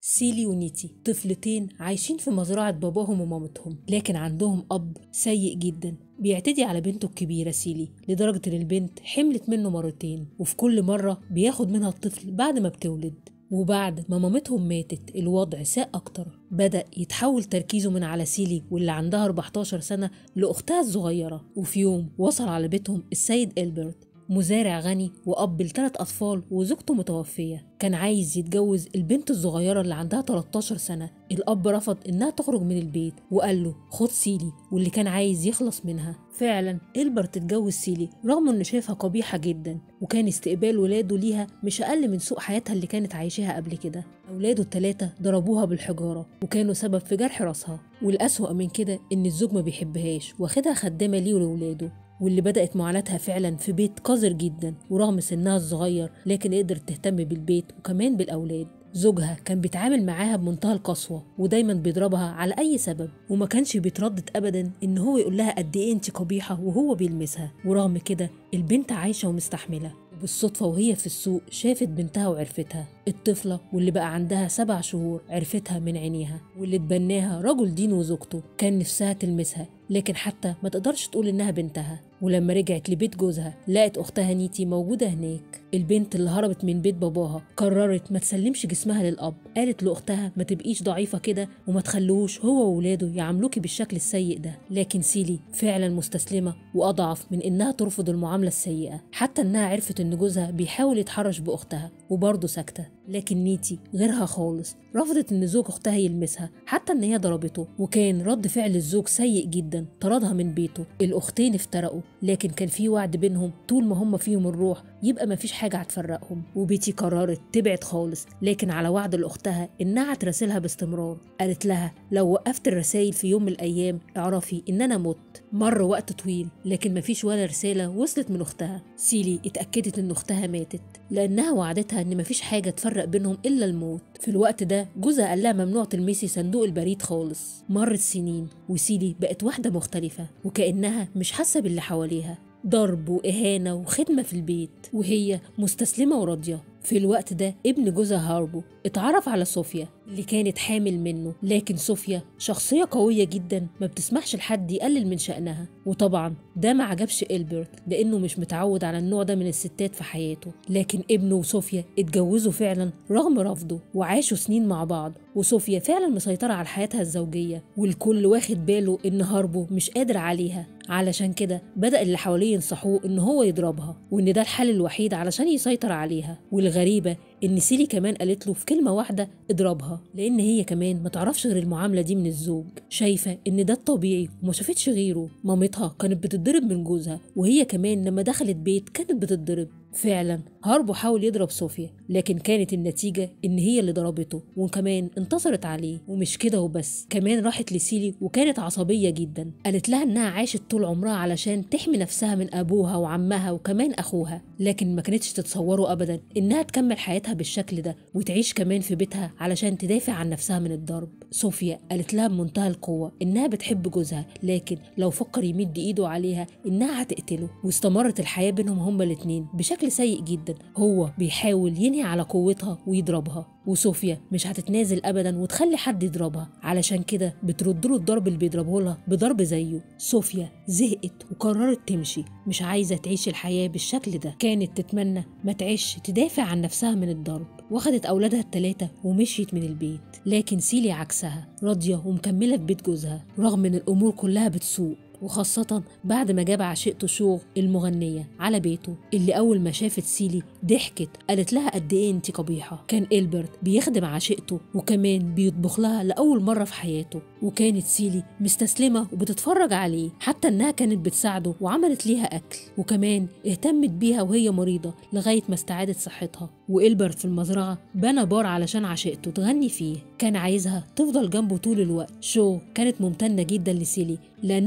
سيلي ونيتي طفلتين عايشين في مزرعة باباهم ومامتهم لكن عندهم أب سيء جدا بيعتدي على بنته الكبيرة سيلي لدرجة إن البنت حملت منه مرتين وفي كل مرة بياخد منها الطفل بعد ما بتولد وبعد ما مامتهم ماتت الوضع ساء أكتر بدأ يتحول تركيزه من على سيلي واللي عندها 14 سنة لأختها الصغيرة وفي يوم وصل على بيتهم السيد إلبرت مزارع غني وأب لثلاث أطفال وزوجته متوفية كان عايز يتجوز البنت الصغيرة اللي عندها 13 سنة الأب رفض إنها تخرج من البيت وقال له خد سيلي واللي كان عايز يخلص منها فعلا إلبرت اتجوز سيلي رغم إنه شايفها قبيحة جدا وكان استقبال ولاده ليها مش أقل من سوء حياتها اللي كانت عايشاها قبل كده أولاده التلاتة ضربوها بالحجارة وكانوا سبب في جرح راسها والأسوأ من كده إن الزوج ما بيحبهاش واخدها خدامة ليه ولولاده واللي بدأت معاناتها فعلا في بيت قذر جدا ورغم سنها الصغير لكن قدرت تهتم بالبيت وكمان بالأولاد زوجها كان بيتعامل معاها بمنتهى القسوة ودايما بيضربها على أي سبب وما كانش بيتردد أبدا إن هو يقول لها قد إيه أنت قبيحة وهو بيلمسها ورغم كده البنت عايشة ومستحملة وبالصدفة وهي في السوق شافت بنتها وعرفتها الطفلة واللي بقى عندها سبع شهور عرفتها من عينيها واللي اتبناها رجل دين وزوجته كان نفسها تلمسها لكن حتى ما تقدرش تقول إنها بنتها ولما رجعت لبيت جوزها لقت أختها نيتي موجودة هناك البنت اللي هربت من بيت باباها قررت ما تسلمش جسمها للأب قالت لأختها ما تبقيش ضعيفة كده وما تخلوش هو وولاده يعاملوكي بالشكل السيء ده لكن سيلي فعلا مستسلمة وأضعف من إنها ترفض المعاملة السيئة حتى إنها عرفت إن جوزها بيحاول يتحرش بأختها وبرضه ساكتة لكن نيتي غيرها خالص رفضت ان زوج اختها يلمسها حتى ان هي ضربته وكان رد فعل الزوج سيء جدا طردها من بيته الاختين افترقوا لكن كان في وعد بينهم طول ما هم فيهم الروح يبقى مفيش حاجه هتفرقهم وبيتي قررت تبعد خالص لكن على وعد لاختها انها هتراسلها باستمرار قالت لها لو وقفت الرسايل في يوم من الايام اعرفي ان انا مت مر وقت طويل لكن مفيش ولا رساله وصلت من اختها سيلي اتاكدت ان اختها ماتت لانها وعدتها ان مفيش حاجه تفرق بينهم الا الموت في الوقت ده جوزها قال لها ممنوع تلمسي صندوق البريد خالص مرت سنين وسيلي بقت واحده مختلفه وكانها مش حاسه باللي حواليها ضرب وإهانة وخدمة في البيت وهي مستسلمة وراضية في الوقت ده ابن جوزها هاربو اتعرف على صوفيا اللي كانت حامل منه لكن صوفيا شخصية قوية جدا ما بتسمحش لحد يقلل من شأنها وطبعا ده ما عجبش إلبرت لأنه مش متعود على النوع ده من الستات في حياته لكن ابنه وصوفيا اتجوزوا فعلا رغم رفضه وعاشوا سنين مع بعض وصوفيا فعلا مسيطرة على حياتها الزوجية والكل واخد باله إن هاربو مش قادر عليها علشان كده بدأ اللي حواليه ينصحوه إن هو يضربها وإن ده الحل الوحيد علشان يسيطر عليها والغريبة إن سيلي كمان قالت له في كلمة واحدة اضربها لأن هي كمان ما تعرفش غير المعاملة دي من الزوج شايفة إن ده الطبيعي وما شافتش غيره مامتها كانت بتتضرب من جوزها وهي كمان لما دخلت بيت كانت بتتضرب فعلا هاربو حاول يضرب صوفيا لكن كانت النتيجة إن هي اللي ضربته وكمان انتصرت عليه ومش كده وبس كمان راحت لسيلي وكانت عصبية جدا قالت لها إنها عاشت طول عمرها علشان تحمي نفسها من أبوها وعمها وكمان أخوها لكن ما كانتش تتصوره أبدا إنها تكمل حياتها بالشكل ده وتعيش كمان في بيتها علشان تدافع عن نفسها من الضرب صوفيا قالت لها بمنتهى القوة إنها بتحب جوزها لكن لو فكر يمد إيده عليها إنها هتقتله واستمرت الحياة بينهم هما الاتنين بشكل سيء جدا هو بيحاول ينهي على قوتها ويضربها وصوفيا مش هتتنازل ابدا وتخلي حد يضربها علشان كده بترد له الضرب اللي بيضربه لها بضرب زيه صوفيا زهقت وقررت تمشي مش عايزه تعيش الحياه بالشكل ده كانت تتمنى ما تعيش تدافع عن نفسها من الضرب واخدت اولادها التلاتة ومشيت من البيت لكن سيلي عكسها راضيه ومكمله في بيت جوزها رغم ان الامور كلها بتسوء وخاصة بعد ما جاب عشيقته شوغ المغنية على بيته اللي أول ما شافت سيلي ضحكت قالت لها قد إيه أنت قبيحة كان إلبرت بيخدم عشيقته وكمان بيطبخ لها لأول مرة في حياته وكانت سيلي مستسلمة وبتتفرج عليه حتى إنها كانت بتساعده وعملت ليها أكل وكمان اهتمت بيها وهي مريضة لغاية ما استعادت صحتها وإلبرت في المزرعة بنى بار علشان عشيقته تغني فيه كان عايزها تفضل جنبه طول الوقت شو كانت ممتنة جدا لسيلي لأنها خدمته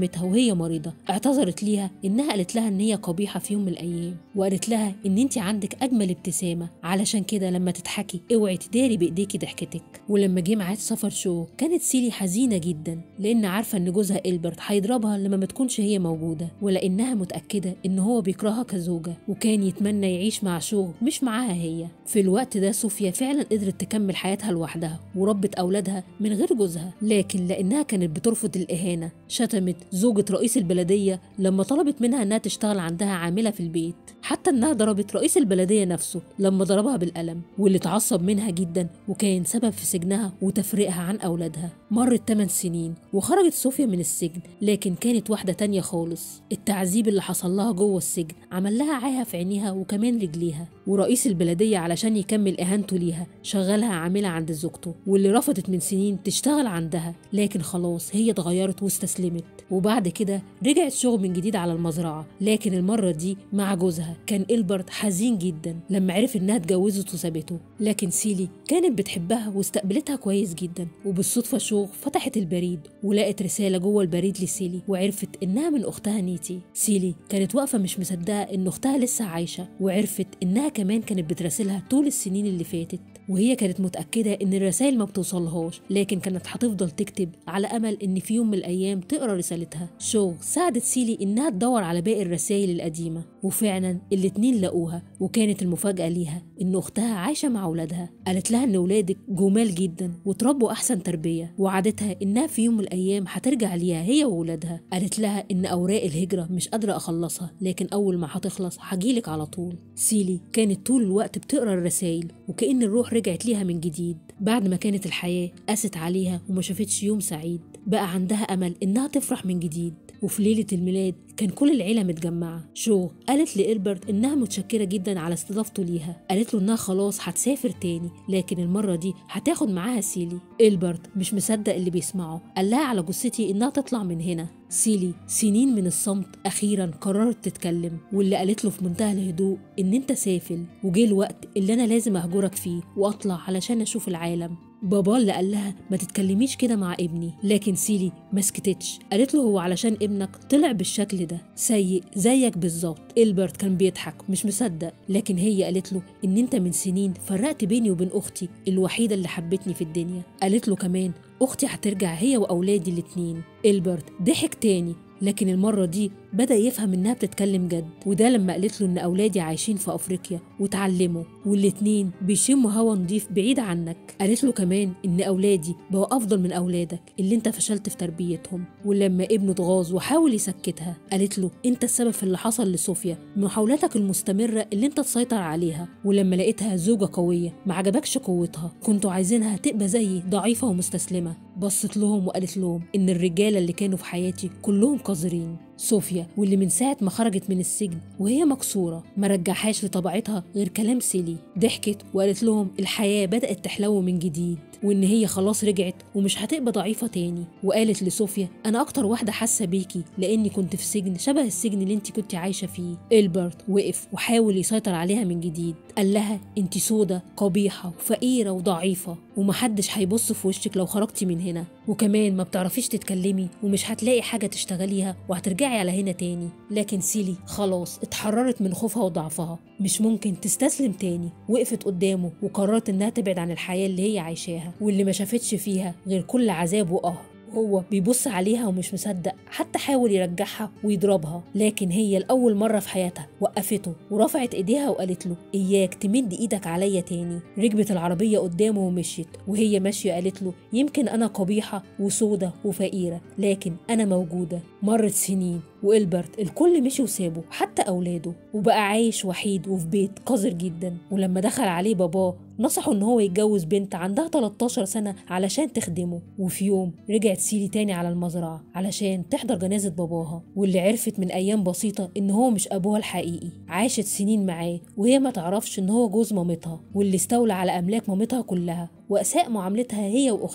مامتها وهي مريضة اعتذرت ليها إنها قالت لها إن هي قبيحة في يوم من الأيام وقالت لها إن أنت عندك أجمل ابتسامة علشان كده لما تضحكي اوعي تداري بإيديكي ضحكتك ولما جه ميعاد سفر شو كانت سيلي حزينة جدا لأن عارفة إن جوزها إلبرت هيضربها لما ما تكونش هي موجودة ولأنها متأكدة إن هو بيكرهها كزوجة وكان يتمنى يعيش مع شو مش معاها هي في الوقت ده صوفيا فعلا قدرت تكمل حياتها لوحدها وربت أولادها من غير جوزها لكن لأنها كانت بترفض الإهانة شتمت زوجة رئيس البلدية لما طلبت منها إنها تشتغل عندها عاملة في البيت حتى إنها ضربت رئيس البلدية نفسه لما ضربها بالقلم واللي اتعصب منها جدا وكان سبب في سجنها وتفريقها عن أولادها مرت 8 سنين وخرجت صوفيا من السجن لكن كانت واحدة تانية خالص التعذيب اللي حصل لها جوه السجن عمل لها عاهة في عينيها وكمان رجليها ورئيس البلدية علشان يكمل إهانته ليها شغلها عاملة عند زوجته واللي رفضت من سنين تشتغل عندها لكن خلاص هي اتغيرت واستسلمت وبعد كده رجعت شغل من جديد على المزرعة لكن المرة دي مع جوزها كان إلبرت حزين جدا لما عرف إنها اتجوزت وسابته لكن سيلي كانت بتحبها واستقبلتها كويس جدا وبالصدفة شوغ فتحت البريد ولقت رسالة جوه البريد لسيلي وعرفت إنها من أختها نيتي سيلي كانت واقفة مش مصدقة إن أختها لسه عايشة وعرفت إنها كمان كانت بتراسلها طول السنين اللي فاتت وهي كانت متأكدة إن الرسائل ما بتوصلهاش لكن كانت هتفضل تكتب على أمل إن في يوم من الأيام تقرا رسالتها شو ساعدت سيلي إنها تدور على باقي الرسائل القديمة وفعلا الاتنين لقوها وكانت المفاجأة ليها إن أختها عايشة مع أولادها قالت لها إن أولادك جمال جدا وتربوا أحسن تربية وعدتها إنها في يوم من الأيام هترجع ليها هي وأولادها قالت لها إن أوراق الهجرة مش قادرة أخلصها لكن أول ما هتخلص هجيلك على طول سيلي كانت طول الوقت بتقرا الرسائل وكأن الروح رجعت ليها من جديد بعد ما كانت الحياة قست عليها وما شافتش يوم سعيد بقى عندها أمل إنها تفرح من جديد وفي ليلة الميلاد كان كل العيلة متجمعة شو قالت لإلبرت إنها متشكرة جدا على استضافته ليها قالت له إنها خلاص هتسافر تاني لكن المرة دي هتاخد معاها سيلي إلبرت مش مصدق اللي بيسمعه قال لها على جثتي إنها تطلع من هنا سيلي سنين من الصمت أخيرا قررت تتكلم واللي قالت له في منتهى الهدوء إن أنت سافل وجه الوقت اللي أنا لازم أهجرك فيه وأطلع علشان أشوف العالم بابا اللي قال لها ما تتكلميش كده مع ابني لكن سيلي ما سكتتش قالت له هو علشان ابنك طلع بالشكل ده سيء زيك بالظبط إلبرت كان بيضحك مش مصدق لكن هي قالت له ان انت من سنين فرقت بيني وبين اختي الوحيده اللي حبتني في الدنيا قالت له كمان اختي هترجع هي واولادي الاتنين إلبرت ضحك تاني لكن المرة دي بدأ يفهم إنها بتتكلم جد وده لما قالت له إن أولادي عايشين في أفريقيا وتعلموا والاتنين بيشموا هوا نضيف بعيد عنك قالت له كمان إن أولادي بقوا أفضل من أولادك اللي أنت فشلت في تربيتهم ولما ابنه اتغاظ وحاول يسكتها قالت له أنت السبب في اللي حصل لصوفيا محاولاتك المستمرة اللي أنت تسيطر عليها ولما لقيتها زوجة قوية ما عجبكش قوتها كنتوا عايزينها تبقى زيي ضعيفة ومستسلمة بصت لهم وقالت لهم إن الرجالة اللي كانوا في حياتي كلهم قذرين صوفيا واللي من ساعة ما خرجت من السجن وهي مكسورة ما رجعهاش لطبيعتها غير كلام سيلي ضحكت وقالت لهم الحياة بدأت تحلو من جديد وإن هي خلاص رجعت ومش هتبقى ضعيفة تاني وقالت لصوفيا أنا أكتر واحدة حاسة بيكي لأني كنت في سجن شبه السجن اللي أنت كنت عايشة فيه إلبرت وقف وحاول يسيطر عليها من جديد قال لها أنت سودة قبيحة وفقيرة وضعيفة ومحدش هيبص في وشك لو خرجتي من هنا وكمان ما بتعرفيش تتكلمي ومش هتلاقي حاجة تشتغليها وهترجعي على هنا تاني لكن سيلي خلاص اتحررت من خوفها وضعفها مش ممكن تستسلم تاني وقفت قدامه وقررت انها تبعد عن الحياة اللي هي عايشاها واللي ما شافتش فيها غير كل عذاب وقهر هو بيبص عليها ومش مصدق حتى حاول يرجعها ويضربها لكن هي لأول مرة في حياتها وقفته ورفعت ايديها وقالت له إياك تمد ايدك عليا تاني ركبت العربية قدامه ومشيت وهي ماشية قالت له يمكن أنا قبيحة وسودة وفقيرة لكن أنا موجودة مرت سنين وإلبرت الكل مشي وسابه حتى أولاده وبقى عايش وحيد وفي بيت قذر جدا ولما دخل عليه باباه نصحه ان هو يتجوز بنت عندها 13 سنة علشان تخدمه وفي يوم رجعت سيلي تاني على المزرعة علشان تحضر جنازة باباها واللي عرفت من ايام بسيطة ان هو مش ابوها الحقيقي عاشت سنين معاه وهي ما تعرفش ان هو جوز مامتها واللي استولى على املاك مامتها كلها واساء معاملتها هي واختها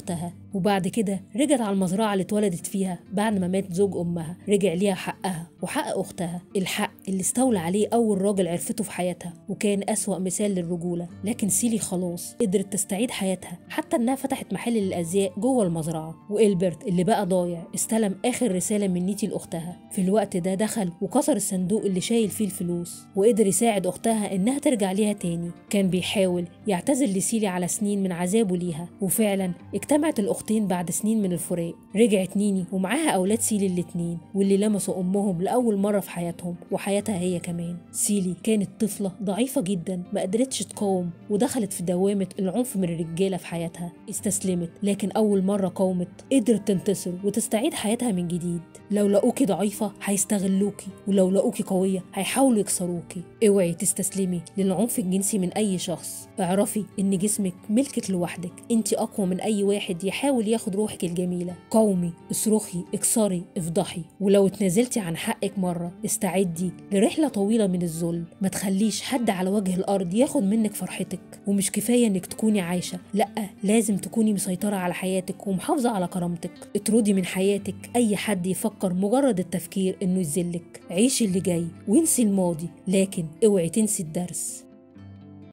وبعد كده رجعت على المزرعة اللي اتولدت فيها بعد ما مات زوج أمها رجع ليها حقها وحق أختها الحق اللي استولى عليه أول راجل عرفته في حياتها وكان أسوأ مثال للرجولة لكن سيلي خلاص قدرت تستعيد حياتها حتى إنها فتحت محل للأزياء جوه المزرعة وإلبرت اللي بقى ضايع استلم آخر رسالة من نيتي لأختها في الوقت ده دخل وكسر الصندوق اللي شايل فيه الفلوس وقدر يساعد أختها إنها ترجع ليها تاني كان بيحاول يعتذر لسيلي على سنين من عذابه ليها وفعلا اجتمعت الأختين بعد سنين من الفراق رجعت نيني ومعاها أولاد سيلي الاتنين واللي لمسوا أمهم لأول مرة في حياتهم وحياتها هي كمان سيلي كانت طفلة ضعيفة جدا ما قدرتش تقاوم ودخلت في دوامة العنف من الرجالة في حياتها استسلمت لكن أول مرة قاومت قدرت تنتصر وتستعيد حياتها من جديد لو لقوكي ضعيفة هيستغلوكي ولو لقوكي قوية هيحاولوا يكسروكي اوعي تستسلمي للعنف الجنسي من أي شخص اعرفي إن جسمك ملكك لوحدك انت أقوى من أي واحد يحاول ياخد روحك الجميلة قومي اصرخي اكسري افضحي ولو اتنازلتي عن حقك مرة استعدي لرحلة طويلة من الذل ما تخليش حد على وجه الأرض ياخد منك فرحتك ومش كفاية إنك تكوني عايشة لأ لازم تكوني مسيطرة على حياتك ومحافظة على كرامتك اطردي من حياتك أي حد يفكر مجرد التفكير إنه يذلك عيشي اللي جاي وانسي الماضي لكن اوعي تنسي الدرس